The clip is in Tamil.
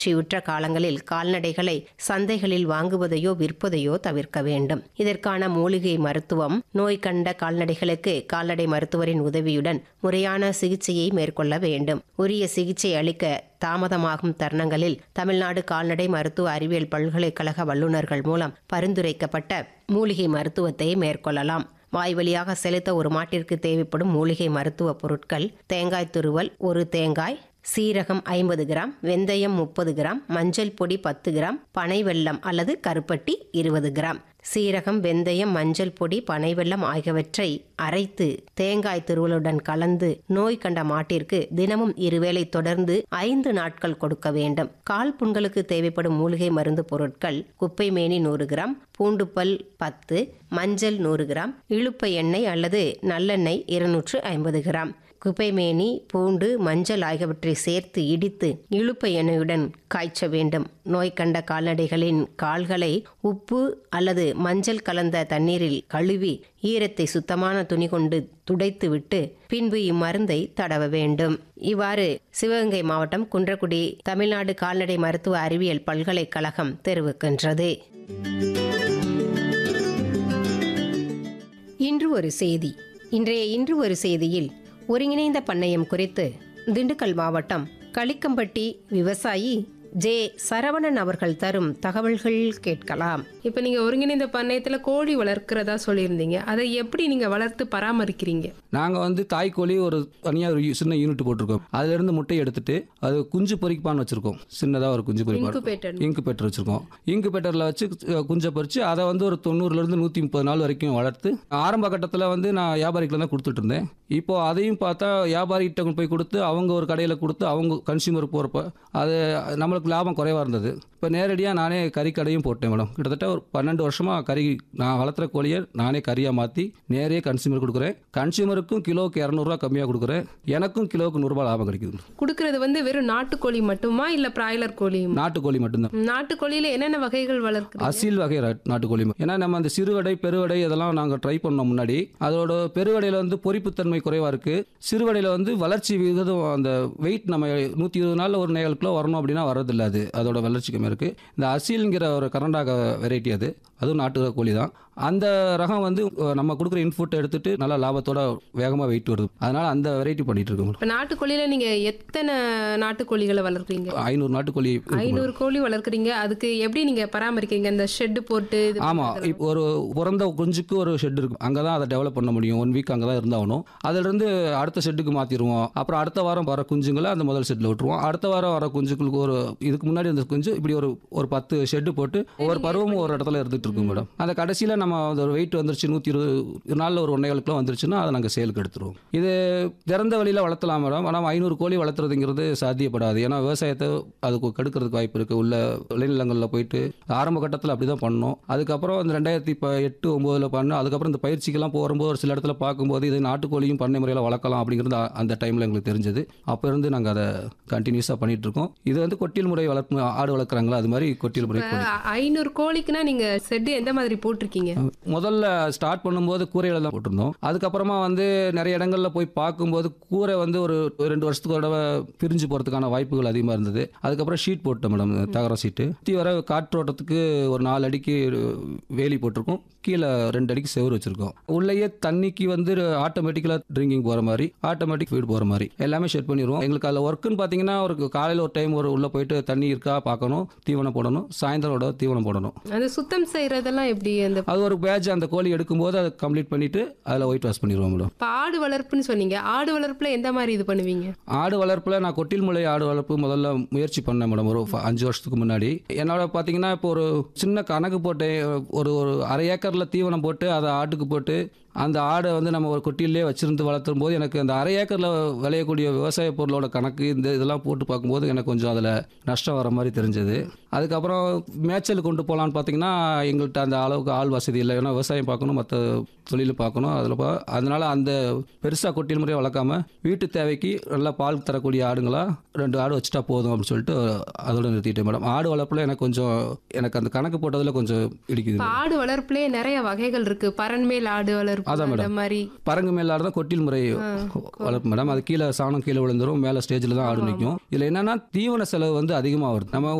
வறட்சியுற்ற காலங்களில் கால்நடைகளை சந்தைகளில் வாங்குவதையோ விற்பதையோ தவிர்க்க வேண்டும் இதற்கான மூலிகை மருத்துவம் நோய் கண்ட கால்நடைகளுக்கு கால்நடை மருத்துவரின் உதவியுடன் முறையான சிகிச்சையை மேற்கொள்ள வேண்டும் உரிய சிகிச்சை அளிக்க தாமதமாகும் தருணங்களில் தமிழ்நாடு கால்நடை மருத்துவ அறிவியல் பல்கலைக்கழக வல்லுநர்கள் மூலம் பரிந்துரைக்கப்பட்ட மூலிகை மருத்துவத்தை மேற்கொள்ளலாம் வாய் வழியாக செலுத்த ஒரு மாட்டிற்கு தேவைப்படும் மூலிகை மருத்துவ பொருட்கள் தேங்காய் துருவல் ஒரு தேங்காய் சீரகம் ஐம்பது கிராம் வெந்தயம் முப்பது கிராம் மஞ்சள் பொடி பத்து கிராம் பனை வெல்லம் அல்லது கருப்பட்டி இருபது கிராம் சீரகம் வெந்தயம் மஞ்சள் பொடி பனை வெல்லம் ஆகியவற்றை அரைத்து தேங்காய் துருவலுடன் கலந்து நோய் கண்ட மாட்டிற்கு தினமும் இருவேளை தொடர்ந்து ஐந்து நாட்கள் கொடுக்க வேண்டும் கால் புண்களுக்கு தேவைப்படும் மூலிகை மருந்து பொருட்கள் குப்பை மேனி நூறு கிராம் பூண்டுப்பல் பத்து மஞ்சள் நூறு கிராம் இழுப்ப எண்ணெய் அல்லது நல்லெண்ணெய் இருநூற்று ஐம்பது கிராம் குப்பைமேனி பூண்டு மஞ்சள் ஆகியவற்றை சேர்த்து இடித்து இழுப்ப எண்ணெயுடன் காய்ச்ச வேண்டும் நோய் கண்ட கால்நடைகளின் கால்களை உப்பு அல்லது மஞ்சள் கலந்த தண்ணீரில் கழுவி ஈரத்தை சுத்தமான துணி கொண்டு துடைத்து விட்டு பின்பு இம்மருந்தை தடவ வேண்டும் இவ்வாறு சிவகங்கை மாவட்டம் குன்றக்குடி தமிழ்நாடு கால்நடை மருத்துவ அறிவியல் பல்கலைக்கழகம் தெரிவிக்கின்றது இன்று ஒரு செய்தி இன்றைய இன்று ஒரு செய்தியில் ஒருங்கிணைந்த பண்ணையம் குறித்து திண்டுக்கல் மாவட்டம் களிக்கம்பட்டி விவசாயி ஜே சரவணன் அவர்கள் தரும் தகவல்கள் கேட்கலாம் இப்போ நீங்க ஒருங்கிணைந்த பண்ணையத்துல கோழி வளர்க்கிறதா சொல்லியிருந்தீங்க அதை எப்படி நீங்க வளர்த்து பராமரிக்கிறீங்க நாங்கள் வந்து தாய்க்கோழி ஒரு தனியாக ஒரு சின்ன யூனிட் போட்டிருக்கோம் அதுலேருந்து முட்டை எடுத்துட்டு அது குஞ்சு பொறிப்பான் வச்சுருக்கோம் சின்னதாக ஒரு குஞ்சு பொறிப்பான் இன்குபேட்டர் இன்குபேட்டர் வச்சுருக்கோம் இன்குபேட்டரில் வச்சு அஹ், குஞ்சை பறித்து அதை வந்து ஒரு தொண்ணூறுலேருந்து நூற்றி முப்பது நாள் வரைக்கும் வளர்த்து ஆரம்ப கட்டத்தில் வந்து நான் வியாபாரிகளை தான் கொடுத்துட்டு இருந்தேன் இப்போ அதையும் பார்த்தா வியாபாரிகிட்ட கொண்டு போய் கொடுத்து அவங்க ஒரு கடையில் கொடுத்து அவங்க கன்சியூமர் போகிறப்ப அது நம்மளுக்கு லாபம் குறைவாக இருந்தது இப்போ நேரடியாக நானே கறி கடையும் போட்டேன் மேடம் கிட்டத்தட்ட ஒரு பன்னெண்டு வருஷமாக கறி நான் வளர்த்துற கோழியை நானே கறியாக மாற்றி நேரே கன்சியூமர் கொடுக்குறேன் கன்சியூமருக்கும் கிலோவுக்கு இரநூறுவா கம்மியாக கொடுக்குறேன் எனக்கும் கிலோவுக்கு நூறுரூபா லாபம் கிடைக்குது கொடுக்கறது வந்து வெறும் நாட்டுக்கோழி மட்டுமா இல்ல பிராய்லர் கோழியும் நாட்டுக்கோழி மட்டும்தான் நாட்டுக்கோழியில என்னென்ன வகைகள் வளர்க்குறீங்க அசீல் வகை ர- நாட்டுக்கோழி ஏன்னா நம்ம அந்த சிறுவடை பெருவடை இதெல்லாம் நாங்கள் ட்ரை பண்ணோம் முன்னாடி அதோட பெருவடையில் வந்து பொறிப்புத்தன்மை குறைவாக இருக்குது சிறுவடையில் வந்து வளர்ச்சி விகிதம் அந்த வெயிட் நம்ம நூற்றி இருபது நாளில் ஒரு நேழு கிலோ வரணும் அப்படின்னா வரதில்லை அது அதோட வளர்ச்சி கம்மியாக இருக்குது இந்த அசீல்ங்கிற ஒரு கரண்டாக வெரைட்டி அது அதுவும் நாட்டு கோழி தான் அந்த ரகம் வந்து அஹ், நம்ம கொடுக்குற இன்புட் எடுத்துட்டு நல்லா லாபத்தோட வேகமாக வெயிட் வருது அதனால அந்த வெரைட்டி பண்ணிட்டு இருக்கோம் இப்ப நாட்டுக்கோழியில நீங்க எத்தனை நாட்டுக்கோழிகளை வளர்க்குறீங்க ஐநூறு நாட்டுக்கோழி இருக்கு. ஐநூறு கோழி வளர்க்குறீங்க அதுக்கு எப்படி நீங்க பராமரிக்கிறீங்க இந்த ஷெட் போட்டு இது ஆமாம் இப்போ ஒரு பிறந்த குஞ்சுக்கு ஒரு ஷெட் இருக்கும் அங்கே தான் அதை டெவலப் பண்ண முடியும் ஒன் வீக் அங்கே தான் இருந்தாகணும் அதிலிருந்து அடுத்த ஷெட்டுக்கு மாற்றிடுவோம் அப்புறம் அடுத்த வாரம் வர குஞ்சுங்களை அந்த முதல் ஷெட்டில் விட்டுருவோம் அடுத்த வாரம் வர குஞ்சுகளுக்கு ஒரு இதுக்கு முன்னாடி அந்த குஞ்சு இப்படி ஒரு ஒரு பத்து ஷெட்டு போட்டு ஒவ்வொரு பருவமும் ஒரு இடத்துல இருந்துட்டு இருக்கும் மேடம் அந்த கடைசியில் நம்ம அது ஒரு வெயிட் வந்துருச்சு நூற்றி இருபது நாளில் ஒரு ஒன்றே கிலோ வந்துருச்சுன்னா அதை நாங்கள் சேலுக்கு எடுத்துருவோம் இது திறந்த வழியில் வளர்த்தலாம் மேடம் ஆனால் ஐநூறு கோழி வளர்த்துறதுங்கிறது சாத்தியப்படாது ஏன்னா விவசாயத்தை அதுக்கு கெடுக்கிறதுக்கு வாய்ப்பு இருக்குது உள்ள விளைநிலங்களில் போயிட்டு ஆரம்ப கட்டத்தில் அப்படி தான் பண்ணோம் அதுக்கப்புறம் இந்த ரெண்டாயிரத்தி இப்போ எட்டு ஒம்போதில் பண்ணோம் அதுக்கப்புறம் இந்த பயிற்சிக்கெல்லாம் போகும்போது ஒரு சில இடத்துல பார்க்கும்போது இது நாட்டுக்கோழியும் பண்ணை முறையில் வளர்க்கலாம் அப்படிங்கிறது அ- அந்த டைமில் எங்களுக்கு தெரிஞ்சது அப்போ இருந்து நாங்கள் அதை கண்டினியூஸாக பண்ணிட்டு இருக்கோம் இது வந்து கொட்டில் முறை வளர்ப்பு ஆடு வளர்க்குறாங்களா அது மாதிரி கொட்டில் முறை கோழி ஐநூறு கோழிக்குன்னா நீங்க ஷெட் எந்த மாதிரி போட்டிருக்கீங்க முதல்ல ஸ்டார்ட் பண்ணும்போது கூரையில தான் போட்டிருந்தோம் அதுக்கப்புறமா வந்து நிறைய இடங்கள்ல போய் பார்க்கும்போது கூரை வந்து ஒரு ஒரு ரெண்டு வருஷத்துக்கு ஒரு தடவை பிரிஞ்சு போகிறதுக்கான வாய்ப்புகள் அதிகமாக இருந்தது அதுக்கப்புறம் ஷீட் போட்டோம் மேடம் தகரம் ஷீட்டு சுற்றி வர காற்றோட்டத்துக்கு ஒரு நாலு அடிக்கு வேலி போட்டிருக்கோம் கீழே ரெண்டு அடிக்கு செவுரு வச்சிருக்கோம் உள்ளேயே தண்ணிக்கு வந்து ஆட்டோமேட்டிக்கலாக ட்ரிங்கிங் போகிற மாதிரி ஆட்டோமேட்டிக் ஃபீட் போகிற மாதிரி எல்லாமே செட் பண்ணிடுவோம் எங்களுக்கு அதில் ஒர்க்குன்னு பார்த்தீங்கன்னா ஒரு காலையில் ஒரு டைம் ஒரு உள்ளே போயிட்டு தண்ணி இருக்கா பார்க்கணும் தீவனம் போடணும் சாயந்தரோட தீவனம் போடணும் அந்த சுத்தம் செய்யறதெல்லாம் எப்படி அந்த அது ஒரு பேட்ச் அந்த கோழி எடுக்கும்போது அதை கம்ப்ளீட் பண்ணிட்டு அதில் ஒயிட் வாஷ் பண்ணிடுவோம் மேடம் இப்ப ஆடு வளர்ப்புன்னு சொன்னீங்க ஆடு வளர்ப்புல எந்த மாதிரி இது பண்ணுவீங்க ஆடு வளர்ப்பில் நான் கொட்டில் முளை ஆடு வளர்ப்பு முதல்ல முயற்சி பண்ணேன் மேடம் ஒரு ஃப- அஞ்சு வருஷத்துக்கு முன்னாடி என்னோட பார்த்தீங்கன்னா இப்போ ஒரு சின்ன கணக்கு போட்டு ஒரு ஒரு அரை ஏக்கரில் தீவனம் போட்டு அதை ஆட்டுக்கு போட்டு அந்த ஆடை வந்து நம்ம ஒரு கொட்டிலே வச்சிருந்து வளர்த்தும் போது எனக்கு அந்த அரை ஏக்கரில் விளையக்கூடிய விவசாய பொருளோட கணக்கு இந்த இதெல்லாம் போட்டு பார்க்கும்போது எனக்கு கொஞ்சம் அதில் நஷ்டம் வர மாதிரி தெரிஞ்சது அதுக்கப்புறம் மேய்ச்சல் கொண்டு போகலான்னு பார்த்தீங்கன்னா எங்கள்கிட்ட அந்த அளவுக்கு ஆள் வசதி இல்லை ஏன்னா விவசாயம் பார்க்கணும் மற்ற தொழில் பார்க்கணும் அதில் பா அதனால் அந்த பெருசாக கொட்டில் முறையை வளர்க்காம வீட்டு தேவைக்கு நல்லா பால் தரக்கூடிய ஆடுங்களா ரெண்டு ஆடு வச்சுட்டா போதும் அப்படின்னு சொல்லிட்டு அதோட நிறுத்திட்டேன் மேடம் ஆடு வளர்ப்பில் எனக்கு கொஞ்சம் எனக்கு அந்த கணக்கு போட்டதில் கொஞ்சம் இடிக்குது இப்ப ஆடு வளர்ப்புலயே நிறைய வகைகள் இருக்கு பரண்மேல் ஆடு வளர்ப்பு வளர்ப்பு அதான் அந்த மேடம். மாதிரி பரங்கு மேல ஆடுறதா கொட்டில் முறை வளர்ப்பு மேடம் அது கீழே சாணம் கீழே விழுந்துரும் மேலே ஸ்டேஜில் தான் ஆடு நிற்கும் இதில் என்னன்னா தீவன செலவு வந்து அதிகமாக வருது நம்ம